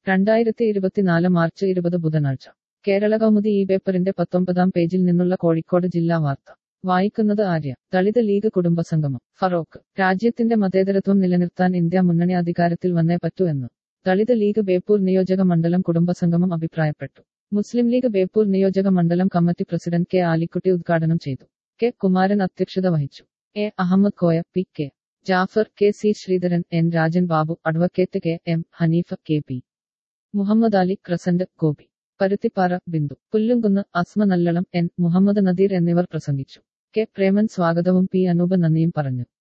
രണ്ടായിരത്തി ഇരുപത്തിനാല് മാർച്ച് ഇരുപത് ബുധനാഴ്ച കേരള കൗമുദി ഈ പേപ്പറിന്റെ പത്തൊമ്പതാം പേജിൽ നിന്നുള്ള കോഴിക്കോട് ജില്ലാ വാർത്ത വായിക്കുന്നത് ആര്യ ദളിത് ലീഗ് കുടുംബസംഗമം ഫറോക്ക് രാജ്യത്തിന്റെ മതേതരത്വം നിലനിർത്താൻ ഇന്ത്യ മുന്നണി അധികാരത്തിൽ വന്നേ പറ്റൂ എന്ന് ദളിത് ലീഗ് ബേപ്പൂർ നിയോജക മണ്ഡലം കുടുംബസംഗമം അഭിപ്രായപ്പെട്ടു മുസ്ലിം ലീഗ് ബേപ്പൂർ നിയോജക മണ്ഡലം കമ്മിറ്റി പ്രസിഡന്റ് കെ ആലിക്കുട്ടി ഉദ്ഘാടനം ചെയ്തു കെ കുമാരൻ അധ്യക്ഷത വഹിച്ചു A Ahmed Koya P K Jafar K C Sreedharan N Rajan Babu advocate K M Hanifa K P Muhammad Ali crescent Gopi Paruthippara Bindu Pullumkunnu Asma Nallalam N Muhammad Nadeer എന്നിവർ പ്രസംഗിച്ചു കെ പ്രേമൻ സ്വാഗതവും പി അനൂപ് നന്ദിയും പറഞ്ഞു